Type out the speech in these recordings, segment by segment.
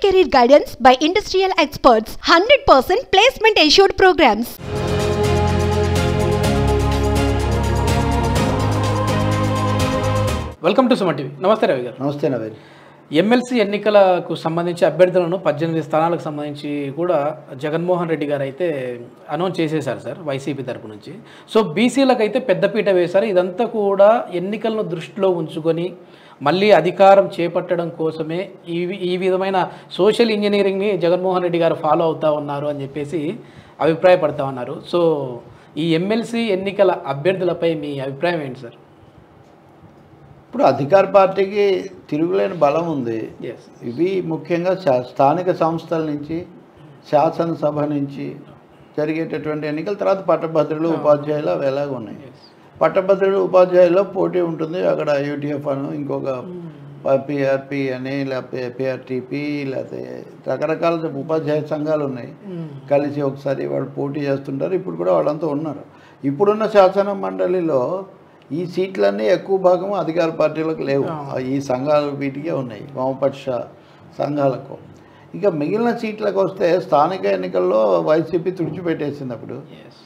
career guidance by industrial experts. 100% placement assured programs. Welcome to Suman TV నమస్తే రవి గారు నమస్తే Naveen MLC ఎన్నికలకు సంబంధించి అభ్యర్థులను పద్దెనిమిది స్థానాలకు సంబంధించి కూడా జగన్మోహన్ రెడ్డి గారు అయితే అనౌన్స్ చేసేశారు సార్ వైసీపీ తరపు నుంచి సో బీసీలకు అయితే పెద్దపీట వేశారు ఇదంతా కూడా ఎన్నికలను దృష్టిలో ఉంచుకొని మళ్ళీ అధికారం చేపట్టడం కోసమే ఈ ఈ విధమైన సోషల్ ఇంజనీరింగ్ని జగన్మోహన్ రెడ్డి గారు ఫాలో అవుతా ఉన్నారు అని చెప్పేసి అభిప్రాయపడతా ఉన్నారు సో ఈ ఎమ్మెల్సీ ఎన్నికల అభ్యర్థులపై మీ అభిప్రాయం ఏంటి సార్ ఇప్పుడు అధికార పార్టీకి తిరుగులేని బలం ఉంది ఎస్ ఇవి ముఖ్యంగా శా- స్థానిక సంస్థల నుంచి శాసనసభ నుంచి జరిగేటటువంటి ఎన్నికల తర్వాత పట్టభద్రులు ఉపాధ్యాయులు అవి ఎలాగ ఉన్నాయి పట్టభద్రులు ఉపాధ్యాయుల్లో పోటీ ఉంటుంది అక్కడ యూటీఎఫ్ అను ఇంకొక పిఆర్పి అని లేకపోతే పిఆర్టీపీ లేకపోతే రకరకాల ఉపాధ్యాయ సంఘాలు ఉన్నాయి కలిసి ఒకసారి వాళ్ళు పోటీ చేస్తుంటారు ఇప్పుడు కూడా వాళ్ళంతా ఉన్నారు ఇప్పుడున్న శాసన మండలిలో ఈ సీట్లన్నీ ఎక్కువ భాగం అధికార పార్టీలకు లేవు ఈ సంఘాలు వీటికే ఉన్నాయి వామపక్ష సంఘాలకు ఇక మిగిలిన సీట్లకు వస్తే స్థానిక ఎన్నికల్లో వైసీపీ తుడిచిపెట్టేసింది అప్పుడు ఎస్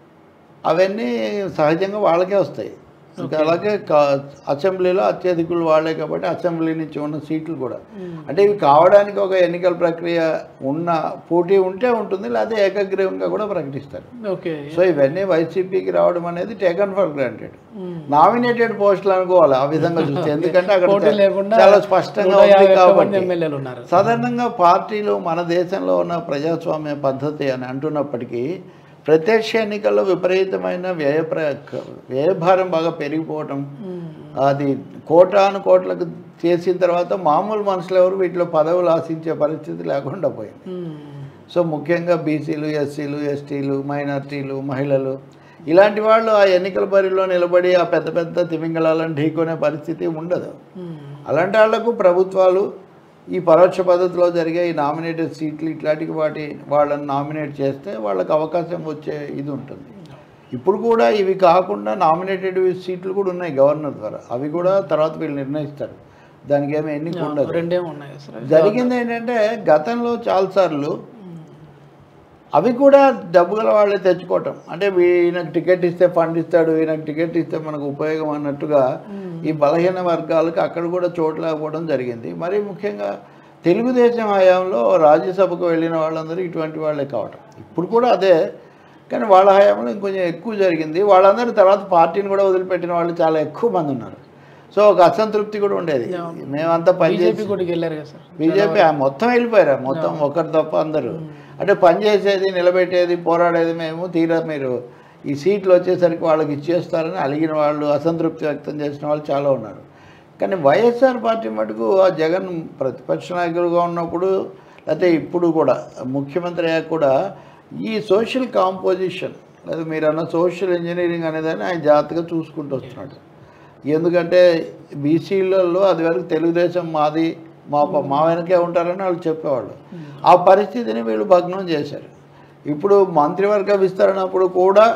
అవన్నీ సహజంగా వాళ్ళకే వస్తాయి ఇంకా అలాగే కా- అసెంబ్లీలో అత్యధికులు వాళ్ళే కాబట్టి అసెంబ్లీ నుంచి ఉన్న సీట్లు కూడా అంటే ఇవి కావడానికి ఒక ఎన్నికల ప్రక్రియ ఉన్న పోటీ ఉంటే ఉంటుంది లేకపోతే ఏకగ్రీవంగా కూడా ప్రకటిస్తారు ఓకే సో ఇవన్నీ వైసీపీకి రావడం అనేది టేకన్ ఫర్ గ్రాంటెడ్ నామినేటెడ్ పోస్టులు అనుకోవాలి ఆ విధంగా చూస్తే ఎందుకంటే అక్కడ పోటీ లేకుండా చాలా స్పష్టంగా నూట ఉంది యాభై ఒక్క మంది కాబట్టి ఎమ్మెల్యేలు ఉన్నారు సాధారణంగా పార్టీలు మన దేశంలో ఉన్న ప్రజాస్వామ్య పద్ధతి అని అంటున్నప్పటికీ ప్రత్యక్ష ఎన్నికల్లో విపరీతమైన వ్యయ ప్ర వ్యయభారం బాగా పెరిగిపోవటం అది కోటాను కోట్లకు చేసిన తర్వాత మామూలు మనుషులు ఎవరు వీటిలో పదవులు ఆశించే పరిస్థితి లేకుండా పోయింది సో ముఖ్యంగా బీసీలు ఎస్సీలు ఎస్టీలు మైనార్టీలు మహిళలు ఇలాంటి వాళ్ళు ఆ ఎన్నికల బరిలో నిలబడి ఆ పెద్ద పెద్ద తిమింగళాలను ఢీకొనే పరిస్థితి ఉండదు అలాంటి వాళ్లకు ప్రభుత్వాలు ఈ పరోక్ష పద్ధతిలో జరిగే ఈ నామినేటెడ్ సీట్లు ఇట్లాంటి వాటి వాళ్ళని నామినేట్ చేస్తే వాళ్ళకి అవకాశం వచ్చే ఇది ఉంటుంది ఇప్పుడు కూడా ఇవి కాకుండా నామినేటెడ్ సీట్లు కూడా ఉన్నాయి గవర్నర్ ద్వారా అవి కూడా తర్వాత వీళ్ళు నిర్ణయిస్తారు దానికి ఏమి ఎన్నిక ఉండదు రెండే ఉన్నాయి సార్ జరిగింది ఏంటంటే గతంలో చాలాసార్లు అవి కూడా డబ్బు గల వాళ్ళే తెచ్చుకోవటం అంటే ఈయనకు టికెట్ ఇస్తే ఫండ్ ఇస్తాడు ఈయనకు టికెట్ ఇస్తే మనకు ఉపయోగం అన్నట్టుగా ఈ బలహీన వర్గాలకు అక్కడ కూడా చోటు లేకపోవడం జరిగింది మరి ముఖ్యంగా తెలుగుదేశం హయాంలో రాజ్యసభకు వెళ్ళిన వాళ్ళందరూ ఇటువంటి వాళ్ళే కావటం ఇప్పుడు కూడా అదే కానీ వాళ్ళ హయాంలో ఇంకొంచెం ఎక్కువ జరిగింది వాళ్ళందరూ తర్వాత పార్టీని కూడా వదిలిపెట్టిన వాళ్ళు చాలా ఎక్కువ మంది ఉన్నారు సో ఒక అసంతృప్తి కూడా ఉండేది మేమంతా పనిచేసి బీజేపీ కూడా వెళ్ళారు కదా సార్ బీజేపీ ఆ మొత్తం వెళ్ళిపోయారు మొత్తం ఒకరు తప్ప అందరూ అంటే పనిచేసేది నిలబెట్టేది పోరాడేది మేము తీరా మీరు ఈ సీట్లు వచ్చేసరికి వాళ్ళకి ఇచ్చేస్తారని అలిగిన వాళ్ళు అసంతృప్తి వ్యక్తం చేసిన వాళ్ళు చాలా ఉన్నారు కానీ వైఎస్ఆర్ పార్టీ మటుకు ఆ జగన్ ప్రతిపక్ష నాయకులుగా ఉన్నప్పుడు లేకపోతే ఇప్పుడు కూడా ముఖ్యమంత్రి అయ్యాక కూడా ఈ సోషల్ కాంపోజిషన్ లేదా మీరు అన్న సోషల్ ఇంజనీరింగ్ అనేదాన్ని ఆయన జాగ్రత్తగా చూసుకుంటూ వస్తున్నాడు ఎందుకంటే బీసీలలో అది వరకు తెలుగుదేశం మాది మా ప- మా వెనకే ఉంటారని వాళ్ళు చెప్పేవాళ్ళు ఆ పరిస్థితిని వీళ్ళు భగ్నం చేశారు ఇప్పుడు మంత్రివర్గ విస్తరణప్పుడు కూడా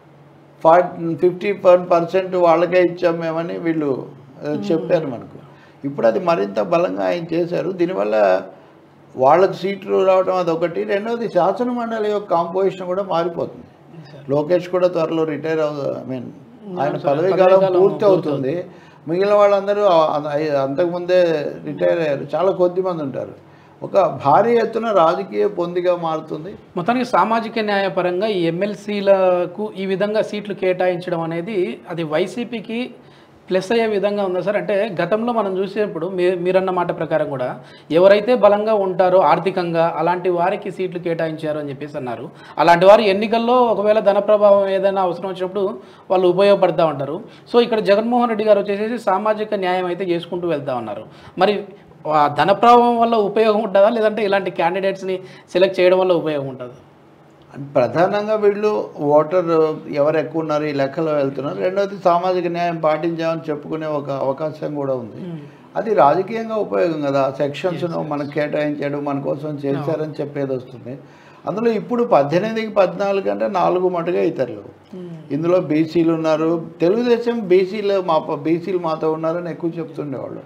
ఫార్టీ ఫిఫ్టీ పర్సెంట్ వాళ్ళకే ఇచ్చాం మేమని వీళ్ళు ఆ, చెప్పారు మనకు ఇప్పుడు అది మరింత బలంగా ఆయన చేశారు దీనివల్ల వాళ్ళకి సీట్లు రావడం అదొకటి రెండవది శాసన మండలి యొక్క కాంపోజిషన్ కూడా మారిపోతుంది లోకేష్ కూడా త్వరలో రిటైర్ అవు ఐ మీన్ ఆయన పదవీ కాలం పూర్తి అవుతుంది మిగిలిన వాళ్ళందరూ ఆ- ఆ- అంతకుముందే రిటైర్ అయ్యారు చాలా కొద్ది మంది ఉంటారు ఒక భారీ ఎత్తున రాజకీయ పొందిగా మారుతుంది మొత్తానికి సామాజిక న్యాయపరంగా ఈ ఎమ్మెల్సీలకు ఈ విధంగా సీట్లు కేటాయించడం అనేది అది వైసీపీకి ప్లస్ అయ్యే విధంగా ఉందా సార్ అంటే గతంలో మనం చూసేప్పుడు మీ మీరన్న మాట ప్రకారం కూడా ఎవరైతే బలంగా ఉంటారో ఆర్థికంగా అలాంటి వారికి సీట్లు కేటాయించారు అని చెప్పేసి అన్నారు అలాంటి వారు ఎన్నికల్లో ఒకవేళ ధన ప్రభావం ఏదైనా అవసరం వచ్చినప్పుడు వాళ్ళు ఉపయోగపడతా ఉంటారు సో ఇక్కడ జగన్మోహన్ రెడ్డి గారు వచ్చేసి సామాజిక న్యాయం అయితే చేసుకుంటూ వెళ్తా ఉన్నారు మరి ఆ ధన ప్రభావం వల్ల ఉపయోగం ఉంటుందా లేదంటే ఇలాంటి క్యాండిడేట్స్ని సెలెక్ట్ చేయడం వల్ల ఉపయోగం ఉంటుందా ప్రధానంగా వీళ్ళు ఓటర్ ఎవరు ఎక్కువ ఉన్నారు ఈ లెక్కలో వెళ్తున్నారు రెండవది సామాజిక న్యాయం పాటించామని చెప్పుకునే ఒక అవకాశం కూడా ఉంది అది రాజకీయంగా ఉపయోగం కదా సెక్షన్స్ను మనకు కేటాయించాడు మన కోసం చేశారని చెప్పేది వస్తుంది అందులో ఇప్పుడు పద్దెనిమిదికి పద్నాలుగు అంటే నాలుగు మటుగా ఇతరులు ఇందులో బీసీలు ఉన్నారు తెలుగుదేశం బీసీలు మా బీసీలు మాతో ఉన్నారని ఎక్కువ చెప్తుండేవాళ్ళు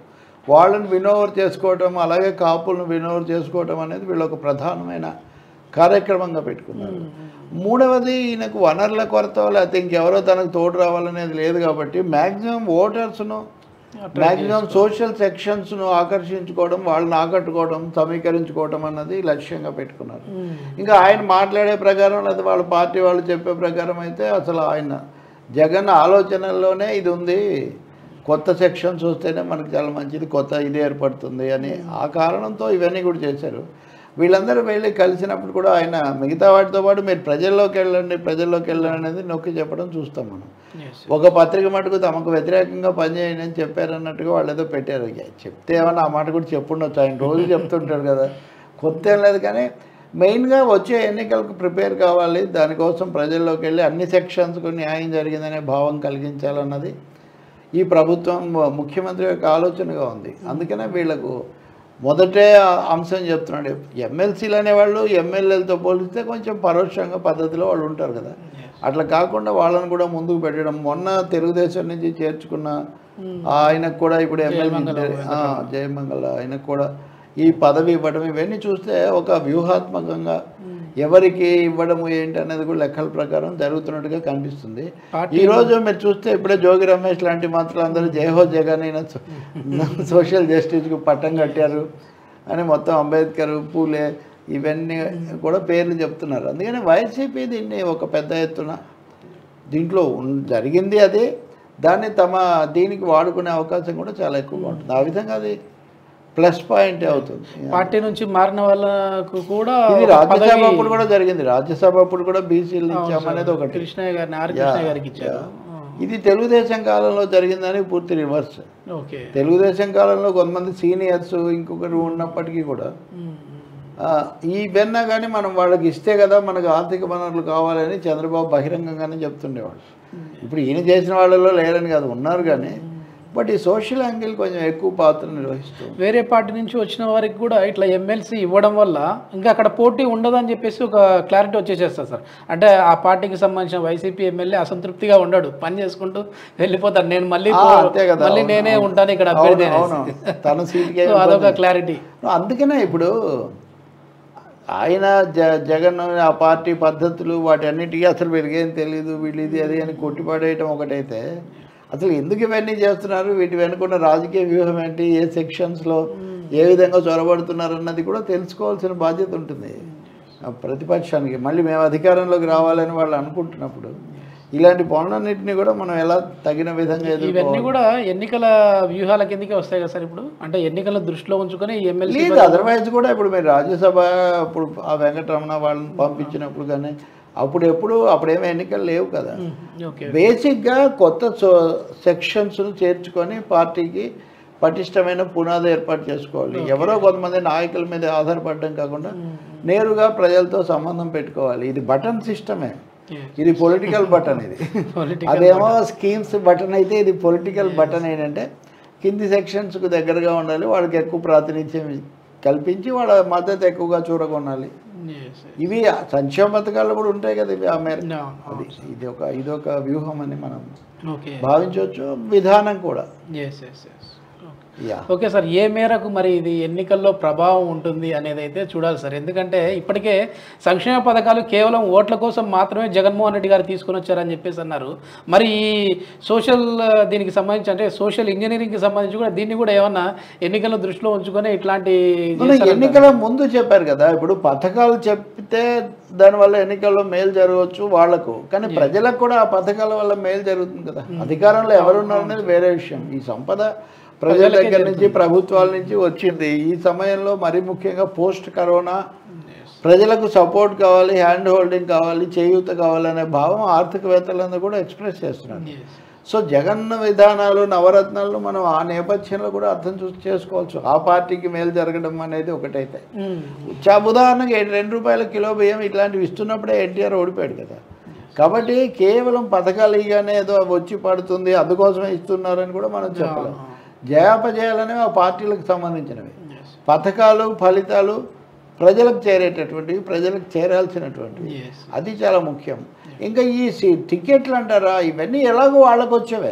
వాళ్ళని వినోవర్ చేసుకోవటం అలాగే కాపులను వినోవర్ చేసుకోవటం అనేది వీళ్ళు ఒక ప్రధానమైన కార్యక్రమంగా పెట్టుకున్నారు మూడవది ఈయనకు వనరుల కొరత లేకపోతే ఇంకెవరో తనకు తోడు రావాలనేది లేదు కాబట్టి మ్యాక్సిమం ఓటర్స్ను మ్యాక్సిమం సోషల్ సెక్షన్స్ను ఆకర్షించుకోవడం వాళ్ళని ఆకట్టుకోవడం సమీకరించుకోవడం అన్నది లక్ష్యంగా పెట్టుకున్నారు ఇంకా ఆయన మాట్లాడే ప్రకారం లేదా వాళ్ళ పార్టీ వాళ్ళు చెప్పే ప్రకారం అయితే అసలు ఆయన జగన్ ఆలోచనల్లోనే ఇది ఉంది కొత్త సెక్షన్స్ వస్తేనే మనకు చాలా మంచిది కొత్త ఇది ఏర్పడుతుంది అని ఆ కారణంతో ఇవన్నీ కూడా చేశారు వీళ్ళందరూ వెళ్ళి కలిసినప్పుడు కూడా ఆయన మిగతా వాటితో పాటు మీరు ప్రజల్లోకి వెళ్ళండి ప్రజల్లోకి వెళ్ళండి అనేది నొక్కి చెప్పడం చూస్తాం మనం Yes. ఒక పత్రిక మటుకు తమకు వ్యతిరేకంగా పనిచేయండి అని చెప్పారన్నట్టుగా వాళ్ళు ఏదో పెట్టారు ఇక చెప్తే ఏమన్నా ఆ మాట కూడా చెప్పుండొచ్చు ఆయన రోజు చెప్తుంటాడు కదా కొత్త ఏం లేదు కానీ మెయిన్గా వచ్చే ఎన్నికలకు ప్రిపేర్ కావాలి దానికోసం ప్రజల్లోకి వెళ్ళి అన్ని సెక్షన్స్కు న్యాయం జరిగిందనే భావం కలిగించాలన్నది ఈ ప్రభుత్వం ముఖ్యమంత్రి యొక్క ఆలోచనగా ఉంది అందుకనే వీళ్ళకు మొదటే ఆ అంశం చెప్తున్నాడు ఎమ్మెల్సీలు అనేవాళ్ళు ఎమ్మెల్యేలతో పోలిస్తే కొంచెం పరోక్షంగా పద్ధతిలో వాళ్ళు ఉంటారు కదా అట్లా కాకుండా వాళ్ళని కూడా ముందుకు పెట్టడం మొన్న తెలుగుదేశం నుంచి చేర్చుకున్న ఆయనకు కూడా ఇప్పుడు ఎమ్మెల్యే జయమంగళ ఆయనకు కూడా ఈ పదవి ఇవ్వడం ఇవన్నీ చూస్తే ఒక వ్యూహాత్మకంగా ఎవరికి ఇవ్వడము ఏంటి అనేది కూడా లెక్కల ప్రకారం జరుగుతున్నట్టుగా కనిపిస్తుంది పార్టీ- ఈ రోజు మీరు చూస్తే ఇప్పుడే జోగి రమేష్ లాంటి మంత్రులు అందరూ జయహో జగన్ అయిన సో- సోషల్ జస్టిస్కి పట్టం కట్టారు అని మొత్తం అంబేద్కర్ పూలే ఇవన్నీ కూడా పేర్లు చెప్తున్నారు అందుకని వైసీపీ దీన్ని ఒక పెద్ద ఎత్తున దీంట్లో ఉన్- జరిగింది అదే దాన్ని తమ దీనికి వాడుకునే అవకాశం కూడా చాలా ఎక్కువగా ఉంటుంది ఆ విధంగా అది ప్లస్ పాయింట్ అవుతుంది పార్టీ నుంచి మారిన వాళ్ళకు కూడా ఇది ఒక రాజ్యసభ పదవి- అప్పుడు కూడా జరిగింది రాజ్యసభ అప్పుడు కూడా బీసీలు ఇచ్చామనేది ఒకటి కృష్ణయ్య గారిని ఆర్ యా, కృష్ణయ్య గారికి ఇచ్చారు యా. ఇది తెలుగుదేశం కాలంలో జరిగిందని పూర్తి రివర్స్ ఓకే తెలుగుదేశం కాలంలో కొంతమంది సీనియర్స్ ఇంకొకరు ఉన్నప్పటికీ కూడా ఆ, ఈ బెన్న కానీ మనం వాళ్ళకి ఇస్తే కదా మనకు ఆర్థిక వనరులు కావాలని చంద్రబాబు బహిరంగంగానే చెప్తుండేవాడు ఇప్పుడు ఈయన చేసిన వాళ్ళలో లేరని కాదు ఉన్నారు కానీ బట్ ఈ సోషల్ యాంగిల్ కొంచెం ఎక్కువ పాత్ర నిర్వహిస్తుంది వేరే పార్టీ నుంచి వచ్చిన వారికి కూడా ఇట్లా ఎమ్మెల్సీ ఇవ్వడం వల్ల ఇంకా అక్కడ పోటీ ఉండదని చెప్పేసి ఒక క్లారిటీ వచ్చేసేస్తారు సార్ అంటే ఆ పార్టీకి సంబంధించిన వైసీపీ ఎమ్మెల్యే అసంతృప్తిగా ఉండడు పని చేసుకుంటూ వెళ్ళిపోతాడు నేను మళ్ళీ ఆ, పో- అంతే కదా మళ్ళీ అవును, నేనే అవును. ఉంటాను ఇక్కడ అవును, అభ్యర్థి అవును. అనేసి. తన సీట్కే సో అదొక ఇబ్బంది. క్లారిటీ అందుకనే ఇప్పుడు ఆయన జ జగన్ ఆ పార్టీ పద్ధతులు వాటి అన్నిటికీ అసలు వీళ్ళకేం తెలియదు వీళ్ళు ఇది అది అని కొట్టిపడేయటం ఒకటైతే అసలు ఎందుకు ఇవన్నీ చేస్తున్నారు వీటి వెనుకున్న రాజకీయ వ్యూహం ఏంటి ఏ సెక్షన్స్లో ఏ విధంగా చొరబడుతున్నారు అన్నది కూడా తెలుసుకోవాల్సిన బాధ్యత ఉంటుంది ఆ ప్రతిపక్షానికి మళ్ళీ మేము అధికారంలోకి రావాలని వాళ్ళు అనుకుంటున్నప్పుడు ఇలాంటి పనులన్నింటినీ కూడా మనం ఎలా తగిన విధంగా ఇవన్నీ ఎదుర్కోవాలి కూడా ఎన్నికల వ్యూహాల కిందకే వస్తాయి కదా సార్ ఇప్పుడు అంటే ఎన్నికల దృష్టిలో ఉంచుకొని ఎమ్మెల్సీ లేదు అదర్వైజ్ కూడా ఇప్పుడు మీరు రాజ్యసభ అప్పుడు ఆ వెంకటరమణ వాళ్ళని పంపించినప్పుడు కానీ అప్పుడు ఎప్పుడు అప్పుడేమీ ఎన్నికలు లేవు కదా ఓకే బేసిక్గా కొత్త సెక్షన్స్ను చేర్చుకొని పార్టీకి పటిష్టమైన పునాది ఏర్పాటు చేసుకోవాలి ఎవరో కొంతమంది నాయకుల మీద ఆధారపడడం కాకుండా నేరుగా ప్రజలతో సంబంధం పెట్టుకోవాలి ఇది బటన్ సిస్టమే ఇది పొలిటికల్ బటన్ ఇది Political అదేమో స్కీమ్స్ బటన్ అయితే ఇది పొలిటికల్ బటన్ ఏంటంటే కింది సెక్షన్స్కు దగ్గరగా ఉండాలి వాళ్ళకి ఎక్కువ ప్రాతినిధ్యం కల్పించి వాళ్ళ మద్దతు ఎక్కువగా చూడగొనాలి ఇవి సంక్షేమ పథకాలు కూడా ఉంటాయి కదా ఇవి ఆ మేరకు అది ఇది ఒక ఇది ఒక వ్యూహం అని మనం ఓకే భావించవచ్చు విధానం కూడా yes yes yes ya okay sir ఏ మేరకు మరి ఇది ఎన్నికల్లో ప్రభావం ఉంటుంది అనేది అయితే చూడాలి సార్ ఎందుకంటే ఇప్పటికే సంక్షేమ పథకాలు కేవలం ఓట్ల కోసం మాత్రమే జగన్మోహన్ రెడ్డి గారు తీసుకొని వచ్చారని చెప్పేసి అన్నారు మరి ఈ సోషల్ దీనికి సంబంధించి అంటే సోషల్ ఇంజనీరింగ్కి సంబంధించి కూడా దీన్ని కూడా ఏమన్నా ఎన్నికల దృష్టిలో ఉంచుకొని ఇట్లాంటి మన ఎన్నికల ముందు చెప్పారు కదా ఇప్పుడు పథకాలు చెప్తే దానివల్ల ఎన్నికల్లో మేలు జరగవచ్చు వాళ్లకు కానీ ప్రజలకు కూడా ఆ పథకాల వల్ల మేలు జరుగుతుంది కదా అధికారంలో ఎవరున్నారు అనేది వేరే విషయం ఈ సంపద ప్రజల దగ్గర నుంచి ప్రభుత్వాల నుంచి వచ్చింది ఈ సమయంలో మరీ ముఖ్యంగా పోస్ట్ కరోనా ప్రజలకు సపోర్ట్ కావాలి హ్యాండ్ హోల్డింగ్ కావాలి చేయూత కావాలనే భావం ఆర్థికవేత్తలందరూ కూడా ఎక్స్ప్రెస్ చేస్తున్నారు సో జగన్ విధానాలు నవరత్నాలు మనం ఆ నేపథ్యంలో కూడా అర్థం చూ చేసుకోవచ్చు ఆ పార్టీకి మేలు జరగడం అనేది ఒకటైతే చా ఉదాహరణకి ఏ- రెండు రూపాయల కిలో బియ్యం ఇట్లాంటివి ఇస్తున్నప్పుడే ఎన్టీఆర్ ఓడిపోయాడు కదా కాబట్టి కేవలం పథకాలు ఇగానే ఏదో వచ్చి పడుతుంది అందుకోసమే ఇస్తున్నారని కూడా మనం చెప్పలేం జయాపజయాలనేవి ఆ పార్టీలకు సంబంధించినవి పథకాలు ఫలితాలు ప్రజలకు చేరేటటువంటివి ప్రజలకు చేరాల్సినటువంటివి అది చాలా ముఖ్యం ఇంకా ఈ సి- టికెట్లు అంటారా ఇవన్నీ ఎలాగో వాళ్ళకు వచ్చేవే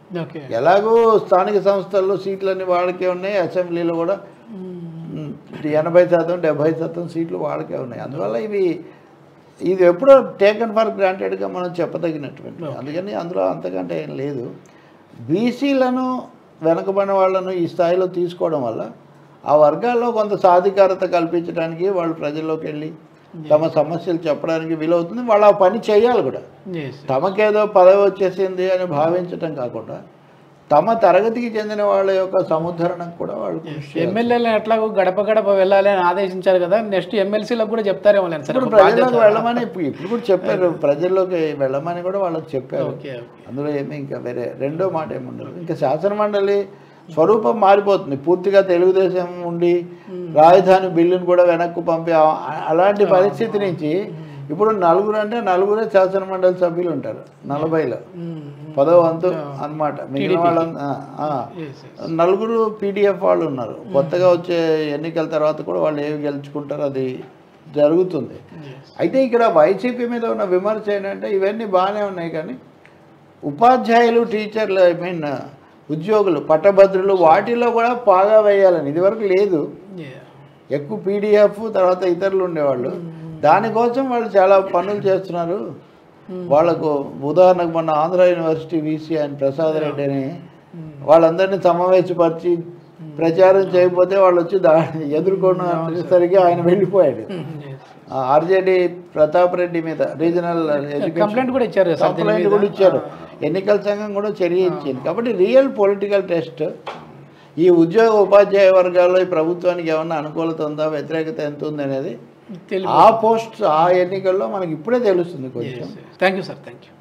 ఓకే ఎలాగో స్థానిక సంస్థల్లో సీట్లన్నీ వాళ్ళకే ఉన్నాయి అసెంబ్లీలో కూడా ఉమ్, ఎనభై శాతం డెబ్భై శాతం సీట్లు వాళ్ళకే ఉన్నాయి అందువల్ల ఇవి ఇది ఎప్పుడో టేకన్ ఫర్ గ్రాంటెడ్గా మనం చెప్పదగినటువంటి అందుకని అందులో అంతకంటే ఏం లేదు బీసీలను వెనకబడిన వాళ్ళను ఈ స్థాయిలో తీసుకోవడం వల్ల ఆ వర్గాల్లో కొంత సాధికారత కల్పించడానికి వాళ్ళు ప్రజల్లోకి వెళ్ళి తమ సమస్యలు చెప్పడానికి వీలవుతుంది వాళ్ళు ఆ పని చేయాలి కూడా ఎస్ తమకేదో పదవి వచ్చేసింది అని భావించటం కాకుండా తమ తరగతికి చెందిన వాళ్ళ యొక్క సముద్ధరణకు కూడా వాళ్ళు కృషి చేయాలి. ఎమ్మెల్యేలను ఎట్లాగో గడప గడప వెళ్ళాలి అని ఆదేశించారు కదా నెక్స్ట్ ఎమ్మెల్సీలకు కూడా చెప్తారేమో లేండి సార్ ఇప్పుడు ఒక బాధ్యత. ప్రజల్లోకి వెళ్ళమని ఇప్పుడు ఇప్పుడు కూడా చెప్పారు ప్రజల్లోకి వెళ్ళమని కూడా వాళ్ళకి చెప్పారు ఓకే ఓకే అందులో ఏమీ ఇంకా వేరే రెండో మాట ఏమి ఉండదు ఇంకా శాసన మండలి స్వరూపం మారిపోతుంది పూర్తిగా తెలుగుదేశం ఉండి రాజధాని బిల్లును కూడా వెనక్కు పంపి ఆ- అలాంటి పరిస్థితి నుంచి ఇప్పుడు నలుగురు అంటే నలుగురే శాసన మండలి సభ్యులు ఉంటారు నలభైలో పదో వంతు అన్నమాట మిగిలిన వాళ్ళంతా ఆ, ఆ. ఎస్ నలుగురు పీడిఎఫ్ వాళ్ళు ఉన్నారు కొత్తగా వచ్చే ఎన్నికల తర్వాత కూడా వాళ్ళు ఏవి గెలుచుకుంటారో అది జరుగుతుంది అయితే ఇక్కడ వైసీపీ మీద ఉన్న విమర్శ ఏంటంటే ఇవన్నీ బాగానే ఉన్నాయి కానీ ఉపాధ్యాయులు టీచర్లు ఐ మీన్ ఉద్యోగులు పట్టభద్రులు వాటిలో కూడా పాగా వేయాలని ఇదివరకు లేదు ఎక్కువ పీడిఎఫ్ తర్వాత ఇతరులు ఉండేవాళ్ళు దానికోసం వాళ్ళు చాలా పనులు చేస్తున్నారు వాళ్ళకు ఉదాహరణకు మొన్న ఆంధ్ర యూనివర్సిటీ వీసీ ఆయన ప్రసాద్ రెడ్డి అని వాళ్ళందరినీ సమావేశపరిచి ప్రచారం చేయకపోతే వాళ్ళు వచ్చి దా ఎదుర్కొన్నసరికి ఆయన వెళ్ళిపోయాడు ఆర్జేడి ప్రతాప్ రెడ్డి మీద రీజనల్ ఎడ్యుకేషన్ కంప్లైంట్ కూడా ఇచ్చారు సార్ దీని కంప్లైంట్ మీద. కూడా ఇచ్చారు ఎన్నికల సంఘం కూడా చర్య ఇచ్చింది కాబట్టి రియల్ పొలిటికల్ టెస్ట్ ఈ ఉద్యోగ ఉపాధ్యాయ వర్గాల్లో ఈ ప్రభుత్వానికి ఏమన్నా అనుకూలత ఉందా వ్యతిరేకత ఎంత ఉంది అనేది తెలియ ఆ పోస్ట్ ఆ ఎన్నికల్లో మనకి ఇప్పుడే తెలుస్తుంది కొంచెం thank you sir thank you